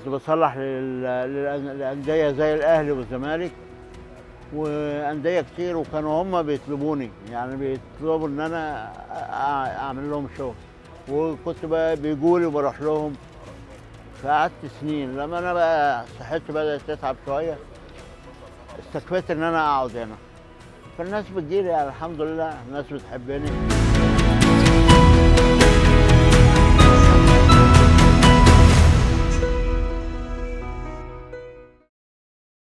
بصلح لل- للأن- للانديه زي الاهلي والزمالك وانديه كتير وكانوا هم بيطلبوني يعني بيطلبوا ان انا أع- اعمل لهم شغل وكنت بقى بيجوا لي وبروح لهم فقعدت سنين لما انا بقى صحتي بدات تتعب شويه استكفيت ان انا اقعد هنا فالناس بتجيلي يعني الحمد لله الناس بتحبني